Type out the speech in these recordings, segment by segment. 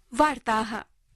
वार्ताः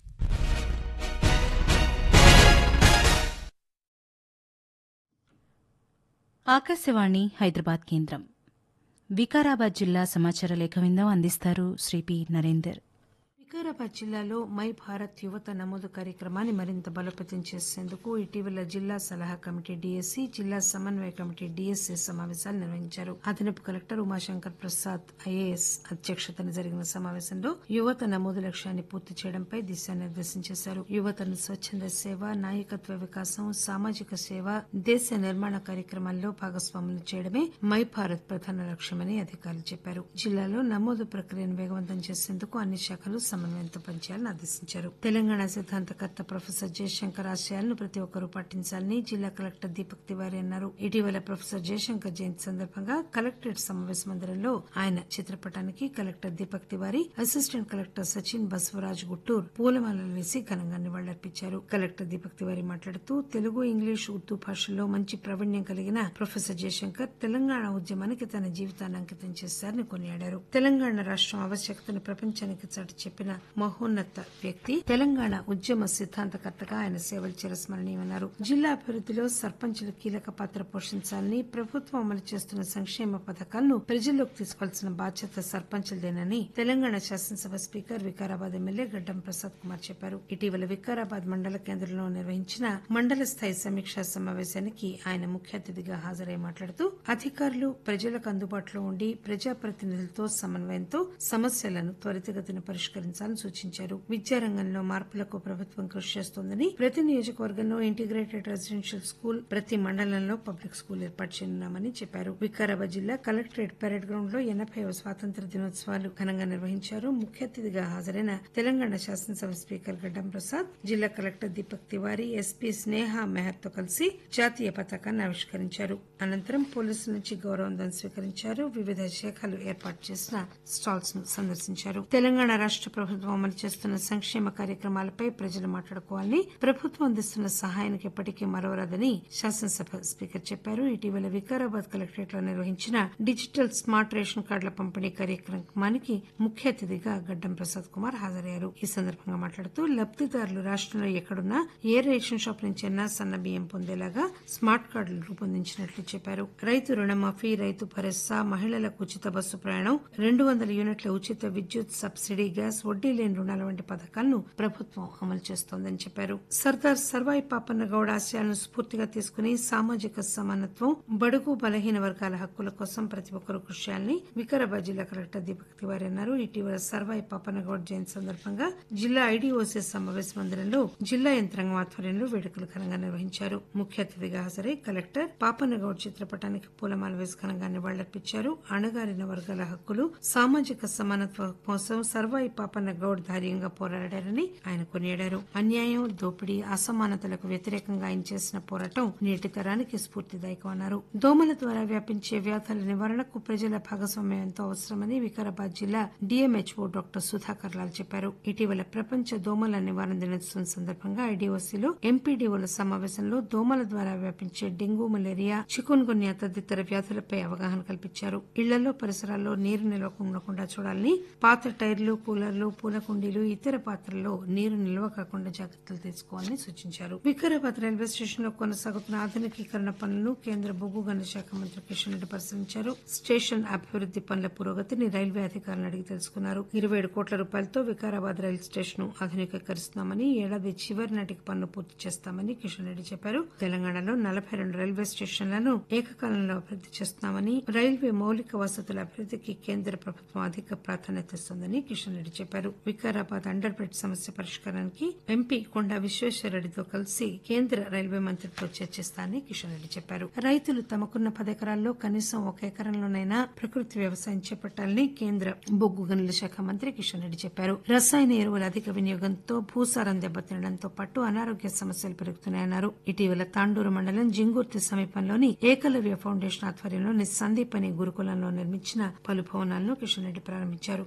ఆకాశవాణి హైదరాబాద్ కేంద్రం వికారాబాద్ జిల్లా సమాచార లేఖ విందం అందిస్తారు శ్రీ పి నరేందర్ వికారాబాద్ జిల్లాలో మై భారత్ యువత నమోదు కార్యక్రమాన్ని మరింత బలోపేతం చేసేందుకు ఇటీవల జిల్లా సలహా కమిటీ డీఎస్సీ జిల్లా సమన్వయ కమిటీ డీఎస్సీ సమావేశాలు నిర్వహించారు అదనపు కలెక్టర్ ఉమాశంకర్ ప్రసాద్ ఐఏఎస్ అధ్యక్షతన జరిగిన సమావేశంలో యువత నమోదు లక్ష్యాన్ని పూర్తి చేయడంపై దిశానిర్దేశం చేశారు యువతను స్వచ్ఛంద సేవ నాయకత్వ వికాసం సామాజిక సేవ దేశ నిర్మాణ కార్యక్రమాల్లో భాగస్వాములు చేయడమే మై భారత్ ప్రధాన లక్ష్యమని అధికారులు చెప్పారు జిల్లాలో నమోదు ప్రక్రియను వేగవంతం చేసేందుకు అన్ని శాఖలు సమన్వయంతో పనిచేయాలని ఆదేశించారు తెలంగాణ సిద్ధాంతకర్త ప్రొఫెసర్ జయశంకర్ ఆశయాలను ప్రతి ఒక్కరూ పాటించాలని జిల్లా కలెక్టర్ దీపక్ తివారీ అన్నారు ఇటీవల ప్రొఫెసర్ జయశంకర్ జయంతి సందర్భంగా కలెక్టరేట్ సమావేశ మందిరంలో ఆయన చిత్రపటానికి collector Deepak Tiwari assistant collector Sachin Basavaraj Guttur పూలమాలలు వేసి ఘనంగా నివాళులర్పించారు కలెక్టర్ దీపక్ తివారీ మాట్లాడుతూ తెలుగు ఇంగ్లీష్ ఉర్దూ భాషల్లో మంచి ప్రావీణ్యం కలిగిన ప్రొఫెసర్ జయశంకర్ తెలంగాణ ఉద్యమానికి తన జీవితాన్ని అంకితం చేశారని కొనియాడారు తెలంగాణ రాష్టం ఆవశ్యకతను ప్రపంచానికి చాటి చెప్పిన మహోన్నత వ్యక్తి తెలంగాణ ఉద్యమ సిద్ధాంతకర్తగా ఆయన సేవలు చిరస్మరణీయమన్నారు జిల్లా అభివృద్దిలో సర్పంచులు కీలక పాత్ర పోషించాలని ప్రభుత్వం అమలు చేస్తున్న సంక్షేమ పథకాలను ప్రజల్లోకి తీసుకోవాల్సిన బాధ్యత సర్పంచులదేనని తెలంగాణ శాసనసభ స్పీకర్ వికారాబాద్ ఎమ్మెల్యే గడ్డం ప్రసాద్ కుమార్ చెప్పారు ఇటీవల వికారాబాద్ మండల కేంద్రంలో నిర్వహించిన మండల స్థాయి సమీక్షా సమావేశానికి ఆయన ముఖ్య అతిథిగా హాజరై మాట్లాడుతూ అధికారులు ప్రజలకు అందుబాటులో ఉండి ప్రజాప్రతినిధులతో సమన్వయంతో సమస్యలను త్వరితగతిన పరిష్కరించాలని సూచించారు విద్యారంగంలో మార్పులకు ప్రభుత్వం కృషి చేస్తోందని ప్రతి నియోజకవర్గంలో ఇంటిగ్రేటెడ్ రెసిడెన్షియల్ స్కూల్ ప్రతి మండలంలో పబ్లిక్ స్కూల్ ఏర్పాటు చేయనున్నామని చెప్పారు వికారాబాద్ జిల్లా కలెక్టరేట్ పెరేడ్ గ్రౌండ్ లో ఎనభై స్వాతంత్ర దినోత్సవాలు ఘనంగా నిర్వహించారు ముఖ్య అతిథిగా హాజరైన తెలంగాణ శాసనసభ స్పీకర్ గడ్డం ప్రసాద్ జిల్లా కలెక్టర్ దీపక్ తివారీ ఎస్పీ స్నేహ మెహర్ తో కలిసి జాతీయ పతాకాన్ని ఆవిష్కరించారు అనంతరం పోలీసుల నుంచి గౌరవందం స్వీకరించారు వివిధ శాఖలు ఏర్పాటు చేసిన స్టాల్స్ ను సందర్శించారు తెలంగాణ రాష్ట ప్రభుత్వం అమలు చేస్తున్న సంక్షేమ కార్యక్రమాలపై ప్రజలు మాట్లాడుకోవాలని ప్రభుత్వం అందిస్తున్న సహాయానికి ఎప్పటికీ మరవరాదని శాసనసభ స్పీకర్ చెప్పారు ఇటీవల వికారాబాద్ కలెక్టరేట్ లో నిర్వహించిన డిజిటల్ స్మార్ట్ రేషన్ కార్డుల పంపిణీ కార్యక్రమానికి ముఖ్య అతిథిగా గడ్డం ప్రసాద్ కుమార్ హాజరయ్యారు ఈ సందర్భంగా మాట్లాడుతూ లబ్దిదారులు రాష్టంలో ఎక్కడున్నా ఏ రేషన్ షాప్ నుంచైనా సన్న బియ్యం పొందేలాగా స్మార్ట్ కార్డులు రూపొందించినట్లు చెప్పారు రైతు రుణమాఫీ రైతు భరోసా మహిళలకు ఉచిత బస్సు ప్రయాణం రెండు వందల యూనిట్ల ఉచిత విద్యుత్ సబ్సిడీ గ్యాస్ వడ్డీ లేని రుణాల వంటి పథకాలను ప్రభుత్వం అమలు చేస్తోందని చెప్పారు సర్దార్ సర్వాయి పాపన్న గౌడ ఆశయాలను స్ఫూర్తిగా తీసుకుని సామాజిక సమానత్వం బడుగు బలహీన వర్గాల హక్కుల కోసం ప్రతి ఒక్కరూ కృషి చేయాలని వికారాబాద్ జిల్లా కలెక్టర్ దీపక్ తివారీ అన్నారు ఇటీవల సర్వాయి పాపన్న గౌడ్ జయంతి సందర్భంగా జిల్లా ఐడీఓసీ సమావేశ మందిరంలో జిల్లా యంత్రాంగం ఆధ్వర్యంలో వేడుకలు ఘనంగా నిర్వహించారు ముఖ్య అతిథిగా హాజరై కలెక్టర్ పాపన్న గౌడ్ చిత్రపటానికి పూలమాల వేసి ఘనంగా నివాళులర్పించారు అణగారిన వర్గాల హక్కులు సామాజిక సమానత్వం కోసం సర్వాయి పాపన్న గౌడ్ ధైర్యంగా పోరాడారని ఆయన కొనియాడారు అన్యాయం దోపిడీ అసమానతలకు వ్యతిరేకంగా ఆయన చేసిన పోరాటం నేటి తరానికి స్ఫూర్తిదాయకం అన్నారు దోమల ద్వారా వ్యాపించే వ్యాధుల నివారణకు ప్రజల భాగస్వామ్యం ఎంతో అవసరమని వికారాబాద్ జిల్లా డిఎంహెచ్ఓ డాక్టర్ సుధాకర్ లాల్ చెప్పారు ఇటీవల ప్రపంచ దోమల నివారణ దినోత్సవం సందర్భంగా ఐడీఓసీలో ఎంపీడీఓల సమావేశంలో దోమల ద్వారా వ్యాపించే డెంగూ మలేరియా చికున్ గున్యా తదితర వ్యాధులపై అవగాహన కల్పించారు ఇళ్లలో పరిసరాల్లో నీరు నిలవకుండా చూడాలని పాత టైర్లు కూలర్లు పూల కుండీలు ఇతర పాత్రల్లో నీరు నిల్వ కాకుండా జాగ్రత్తలు తీసుకోవాలని సూచించారు వికారాబాద్ రైల్వే స్టేషన్ లో కొనసాగుతున్న ఆధునికీకరణ పనులను కేంద్ర బొగ్గు గనుల శాఖ మంత్రి కిషన్ రెడ్డి పరిశీలించారు స్టేషన్ అభివృద్ది పనుల పురోగతిని రైల్వే అధికారులను అడిగి తెలుసుకున్నారు ఇరవై ఏడు కోట్ల రూపాయలతో వికారాబాద్ రైలు స్టేషన్ ఆధునీకరిస్తున్నామని ఏడాది చివరి నాటికి పనులు పూర్తి చేస్తామని కిషన్ రెడ్డి చెప్పారు తెలంగాణలో నలభై రెండు రైల్వే స్టేషన్లను ఏకకాలంలో అభివృద్ది చేస్తున్నామని రైల్వే మౌలిక వసతుల అభివృద్దికి కేంద్ర ప్రభుత్వం అధిక ప్రాధాన్యత ఇస్తోందని కిషన్ రెడ్డి చెప్పారు వికారాబాద్ అండర్ బ్రిడ్జ్ సమస్య పరిష్కారానికి ఎంపీ కొండా విశ్వేశ్వరరెడ్డితో కలిసి కేంద్ర రైల్వే మంత్రితో చర్చిస్తానని కిషన్ రెడ్డి చెప్పారు రైతులు తమకున్న పదెకరాల్లో కనీసం ఒక ఎకరంలోనైనా ప్రకృతి వ్యవసాయం చేపట్టాలని కేంద్ర బొగ్గు గనుల శాఖ మంత్రి కిషన్ రెడ్డి చెప్పారు రసాయన ఎరువుల అధిక వినియోగంతో భూసారం దెబ్బతినడంతో పాటు అనారోగ్య సమస్యలు పెరుగుతున్నాయన్నారు ఇటీవల తాండూరు మండలం జింగుర్తి సమీపంలోని ఏకలవ్య ఫౌండేషన్ ఆధ్వర్యంలోని సందీప్ అనే గురుకులంలో నిర్మించిన పలు భవనాలను కిషన్ రెడ్డి ప్రారంభించారు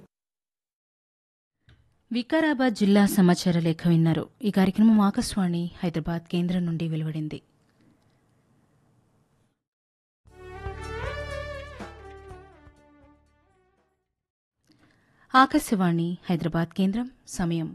వికారాబాద్ జిల్లా సమాచార లేఖ విన్నారు ఈ కార్యక్రమం ఆకాశవాణి హైదరాబాద్ కేంద్రం నుండి వెలువడింది ఆకాశవాణి హైదరాబాద్ కేంద్రం సమయం